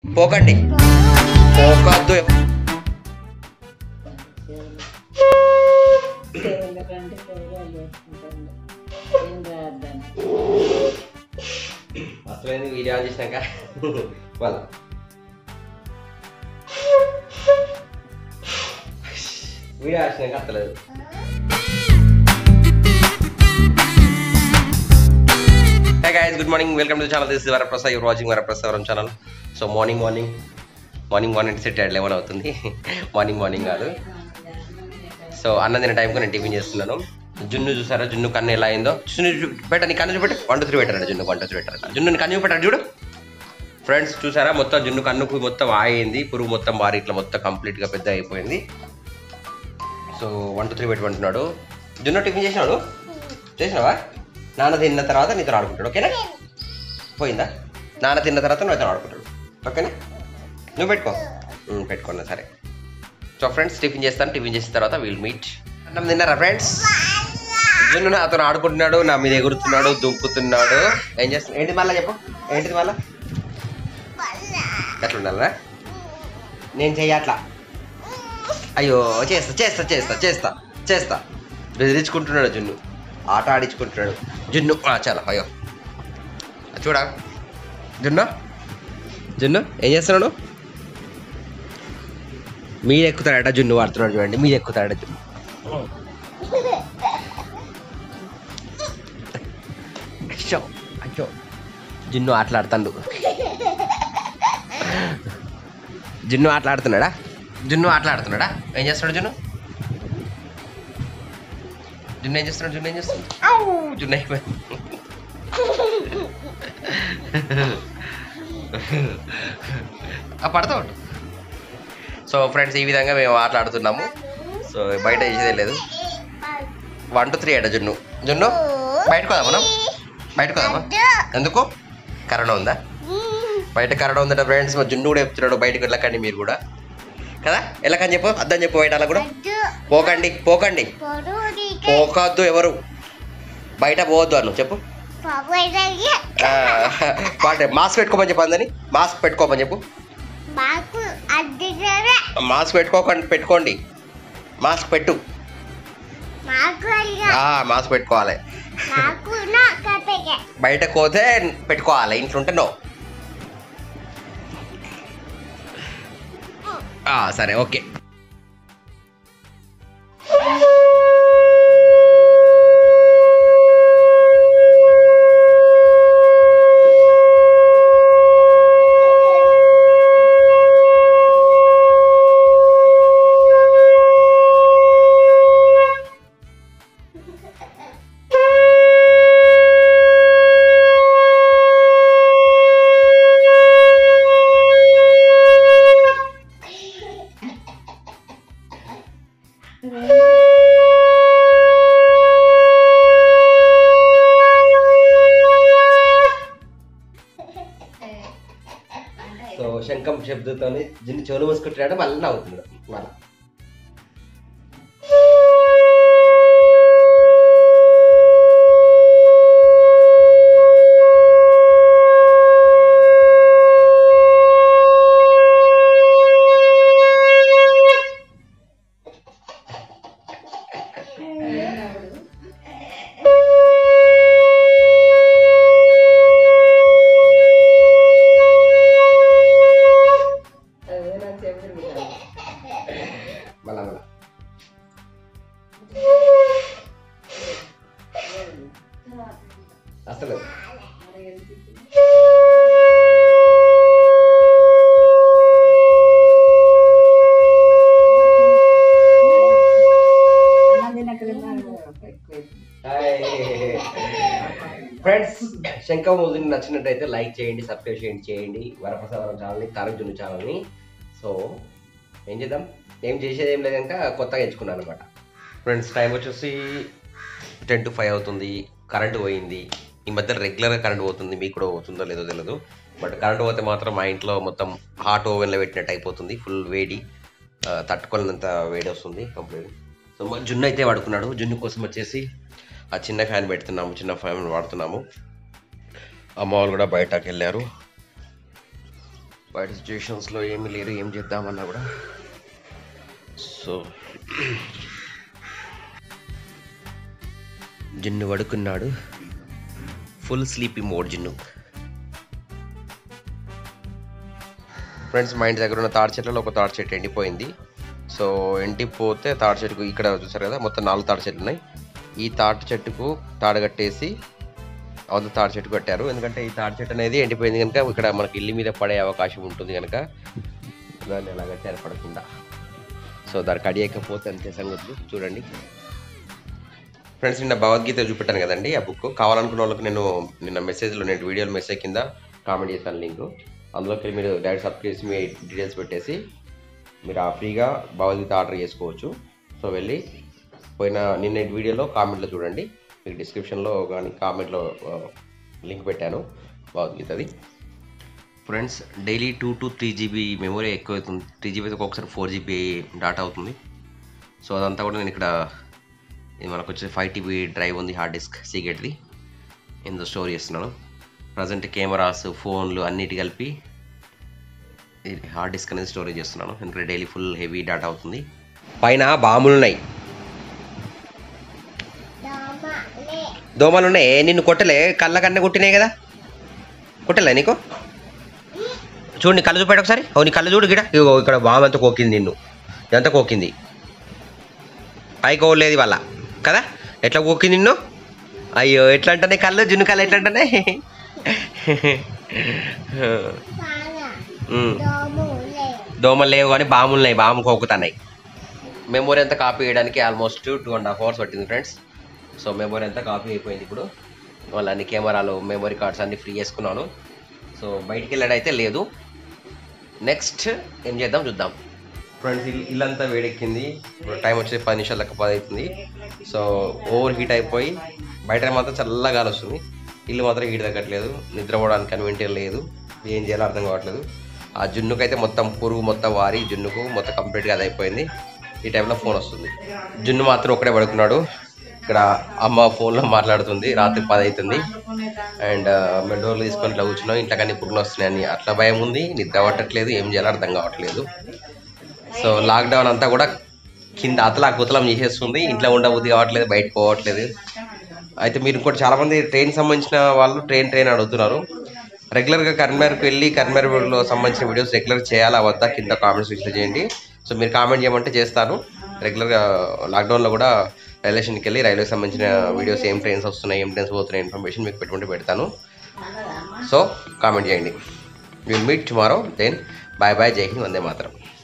పోకండి పోకద్దు ఎందుకంటే కూరగాయలు చేసుకుంటాను ఏం రాద్దాను అసలు వీడియో ఆన్ చేసినాక వాళ్ళ వీడియో ఆడినాక అత్తలేదు hey guys good morning welcome to channel this Varaprasad your watching Varaprasad channel so morning morning morning morning set eleven అవుతుంది మార్నింగ్ మార్నింగ్ కాదు సో అన్నం తినే టైంకి నేను టిఫిన్ చేస్తున్నాను జున్ను చూసారా జున్ను కన్ను ఎలా అయిందో జున్ను చూ- పెట్ట నీ కన్ను చూపెట్టు వన్ టూ త్రీ పెట్టాడు జున్ను వన్ టూ త్రీ పెట్టాడు జున్ను నీ కన్ను చూపెట్టాడు చూడు ఫ్రెండ్స్ చూసారా మొత్తం జున్ను కన్నుకు మొత్తం ఆయింది పురుగు మొత్తం బారి ఇట్లా మొత్తం కంప్లీట్గా పెద్ద అయిపోయింది సో వన్ టూ త్రీ పెట్టుకుంటున్నాడు జున్ను టిఫిన్ చేసినాడు చేసినావా నాన్న తిన్న తర్వాత నీతో ఆడుకుంటాడు ఓకేనా పోయిందా నాన్న తిన్న తర్వాత నువ్వు ఆడుకుంటాడు ఓకేనా నువ్వు పెట్టుకో ఉమ్, పెట్టుకున్నా సరే సో ఫ్రెండ్స్ టిఫిన్ చేస్తాను టిఫిన్ చేసిన తర్వాత విల్ మీట్ అన్నం తిన్నారా ఫ్రెండ్స్ జున్ను నాతో ఆడుకుంటున్నాడు నా మీద ఎగురుతున్నాడు దుంకుతున్నాడు ఏం చేస్తున్నా ఏంటి మళ్ళీ చెప్పు ఏంటిది మళ్ళా ఎట్లా ఉండాలరా నేను చెయ్యట్లా అయ్యో చేస్తా చేస్తా చేస్తా చేస్తా చేస్తా బెదిరించుకుంటున్నాడు జున్ను ఆట ఆడించుకుంటున్నాడు జున్ను ఆ, చాలా అయ్యో చూడా జున్ను జున్ను ఏం చేస్తున్నాడు మీరు ఎక్కుతాడట జున్ను వాడుతున్నాడు చూడండి మీరు ఎక్కుతాడట జున్ను అయ్యో అయ్యో జున్ను ఆటలాడుతాడు జున్ను ఆటలాడుతున్నాడా జున్ను ఆటలాడుతున్నాడా ఏం చేస్తున్నాడు జున్ను జున్ను ఏం చేస్తున్నాడు జున్ను ఏం చేస్తున్నాడు ఔ! జున్ను అయిపోయింది ఆ పడతా ఉండు సో ఫ్రెండ్స్ ఈ విధంగా మేము ఆటలాడుతున్నాము సో బయట చేసేదే లేదు వన్ టు త్రీ అట జున్ను జున్ను బయటకు వదా మనం బయటకు వదామా ఎందుకు కరోనా ఉందా బయట కరోనా ఉందట ఫ్రెండ్స్ మా జున్ను కూడా చెప్తున్నాడు బయటకు వెళ్ళకండి మీరు కూడా కదా వెళ్ళకని చెప్పు అర్థం చెప్పు బయట అలా కూడా పోకండి పోకండి పోకద్దు ఎవరు బయట పోవద్దు అను చెప్పు ఆ, వాటి మాస్క్ పెట్టుకోమని చెప్పు అందని మాస్క్ పెట్టుకోమని చెప్పు మాకు అద్దెసరే మాస్క్ పెట్టుకోకండి పెట్టుకోండి మాస్క్ పెట్టు మాకు అడిగా ఆ, మాస్క్ పెట్టుకోవాలి మాకు నా కథగా బయటకు పోతే పెట్టుకోవాలి ఇంట్లో ఉంటే నో ఆ, సరే ఓకే సో శంఖం శబ్దంతోని జిన్ను చెవులు మూసుకుంటున్నాడు మళ్ళీ నవ్వుతున్నాడు మళ్ళీ అదే నాకు చెప్పింది కదా. మళ్ళా మళ్ళా అసలు మరి ఎందుకు ఇప్పుడు? అన్నం తినక తిన్నాను కదా, ఎక్కువైంది. ఫ్రెండ్స్ శంఖం ముదిని నచ్చినట్టయితే లైక్ చేయండి సబ్స్క్రైబ్ చేయండి చేయండి వరప్రసాదం ఛానల్ని తారక్ జున్ను ఛానల్ని సో ఏం చేద్దాం ఏం చేసేది ఏం లేదు ఇంకా కొత్తగా ఎంచుకున్నాను అనమాట ఫ్రెండ్స్ టైం వచ్చేసి టెన్ టు ఫైవ్ అవుతుంది కరెంట్ పోయింది ఈ మధ్య రెగ్యులర్గా కరెంట్ పోతుంది మీకు కూడా పోతుందో లేదో తెలియదు బట్ కరెంట్ పోతే మాత్రం మా ఇంట్లో మొత్తం హాట్ ఓవెన్లో పెట్టినట్టు అయిపోతుంది ఫుల్ వేడి ఆ, తట్టుకోలేనంత వేడి వస్తుంది కంప్లీట్ సో మా జున్ను అయితే వాడుకున్నాడు జున్ను కోసం వచ్చేసి ఆ చిన్న ఫ్యాన్ పెడుతున్నాము చిన్న ఫ్యాన్ వాడుతున్నాము అమ్మ వాళ్ళు కూడా బయటకు వెళ్ళారు బయట సిచ్యువేషన్స్లో ఏమీ లేరు ఏం చేద్దామన్నా కూడా సో జిన్ను పడుకున్నాడు full sleepy mode Jinnu friends మా ఇంటి దగ్గర ఉన్న తాడి చెట్లలో ఒక తాడి చెట్టు ఎండిపోయింది సో ఎండిపోతే తాడి చెట్టుకు ఇక్కడ చూసారు కదా మొత్తం నాలుగు తాడి చెట్లు ఉన్నాయి ఈ తాటి చెట్టుకు తాడు కట్టేసి అవతల తాడి చెట్టు కట్టారు ఎందుకంటే ఈ తాడి చెట్టు అనేది ఎండిపోయింది కనుక ఇక్కడ మనకి ఇల్లు మీద పడే అవకాశం ఉంటుంది కనుక దాన్ని ఎలా కట్టారు పడకుండా సో దానికి అడియకపోతే అంతే సంగతులు చూడండి ఫ్రెండ్స్ నిన్న భగవద్గీత చూపెట్టాను కదండి ఆ బుక్ కావాలనుకున్న వాళ్ళకి నేను నిన్న మెసేజ్లో నేను వీడియోలో మెసేజ్ కింద కామెంట్ చేశాను లింక్ అందులోకి వెళ్ళి మీరు డైరెక్ట్ సబ్ చేసి మీ డీటెయిల్స్ పెట్టేసి మీరు ఆ ఫ్రీగా భగవద్గీత ఆర్డర్ చేసుకోవచ్చు సో వెళ్ళి పోయిన నిన్న వీడియోలో కామెంట్లో చూడండి మీకు డిస్క్రిప్షన్లో కానీ కామెంట్లో లింక్ పెట్టాను భగవద్గీతది friends daily two to three GB memory ఎక్కువ అవుతుంది త్రీ జీబీ అయితే ఒక్కొక్కసారి ఫోర్ జీబీ డాటా అవుతుంది సో అదంతా కూడా నేను ఇక్కడ ఇది మనకు వచ్చే ఫైవ్ టీబీ డ్రైవ్ ఉంది హార్డ్ డిస్క్ సీగెట్ది ఇందులో స్టోర్ చేస్తున్నాను ప్రజెంట్ కెమెరాస్ ఫోన్లు అన్నిటి కలిపి ఇది హార్డ్ డిస్క్ అనేది స్టోరేజ్ చేస్తున్నాను ఎందుకంటే డైలీ ఫుల్ హెవీ డాటా అవుతుంది పైన బాంబులు ఉన్నాయి దోమలు ఉన్నాయి నిన్ను కొట్టలే కళ్ళ కన్నా కొట్టినాయి కదా కొట్టలే నీకు చూడు నీ కళ్ళు చూపాడు ఒకసారి ఓ నీ కళ్ళు చూడు గిడ ఇగో ఇక్కడ బాంబు అంతా కోకింది నిన్ను ఇదంతా కోకింది పైకి ఓలేదు వాళ్ళ కదా ఎట్లా కోకింది నిన్ను అయ్యో ఎట్లా అంటానే కళ్ళు జున్ను కళ్ళు ఎట్లా అంటానే ఉమ్. దోమలు లేవు కానీ బాంబులు ఉన్నాయి బాంబు కోకుతున్నాయి మెమొరీ అంతా కాపీ చేయడానికి almost two and half hours పట్టింది ఫ్రెండ్స్ సో మెమొరీ అంతా కాపీ అయిపోయింది ఇప్పుడు వాళ్ళ అన్ని కెమెరాలు మెమొరీ కార్డ్స్ అన్ని ఫ్రీ చేసుకున్నాను సో బయటికి వెళ్ళడైతే లేదు నెక్స్ట్ ఏం చేద్దాం చూద్దాం ఫ్రెండ్స్ ఇల్లు ఇల్లంతా వేడెక్కింది ఇప్పుడు టైం వచ్చేసి పది నిమిషాలు లెక్క పది అవుతుంది సో ఓవర్ హీట్ అయిపోయి బయట మాత్రం చల్లగా గాలి వస్తుంది ఇల్లు మాత్రం హీట్ తగ్గట్లేదు నిద్రపోవడానికి కన్వీనియంట్ లేదు ఏం చేయాలో అర్థం కావట్లేదు ఆ జున్నుకైతే మొత్తం పురుగు మొత్తం వారి జున్నుకు మొత్తం కంప్లీట్గా అది అయిపోయింది ఈ టైంలో ఫోన్ వస్తుంది జున్ను మాత్రం ఒక్కడే పడుకున్నాడు ఇక్కడ అమ్మ ఫోన్లో మాట్లాడుతుంది రాత్రి పది అవుతుంది అండ్ మేము డోర్లు తీసుకొని ఇట్లా కూర్చున్నాం ఇంట్లో కానీ పురుగులు వస్తున్నాయని అట్లా భయం ఉంది నిద్ర పట్టట్లేదు ఏం చేయాలో అర్థం కావట్లేదు సో లాక్డౌన్ అంతా కూడా కింద అతలా కుతలం చేసేస్తుంది ఇంట్లో ఉండబుద్ధి కావట్లేదు బయటకు పోవట్లేదు అయితే మీరు ఇంకోటి చాలామంది ట్రైన్ సంబంధించిన వాళ్ళు ట్రైన్ ట్రైన్ అడుగుతున్నారు రెగ్యులర్గా కరీంనగర్కి వెళ్ళి కరీంనగర్లో సంబంధించిన వీడియోస్ రెగ్యులర్ చేయాలా వద్దా కింద కామెంట్స్ సెక్షన్లో చేయండి సో మీరు కామెంట్ చేయమంటే చేస్తాను రెగ్యులర్గా లాక్డౌన్లో కూడా రైల్వే స్టేషన్కి వెళ్ళి రైల్వేకి సంబంధించిన వీడియోస్ ఏం ట్రైన్స్ వస్తున్నాయి ఏం ట్రైన్స్ పోతున్నాయి ఇన్ఫర్మేషన్ మీకు పెట్టుకుంటే పెడతాను సో కామెంట్ చేయండి will meet tomorrow then bye bye జై హింద్ వందే మాత్రం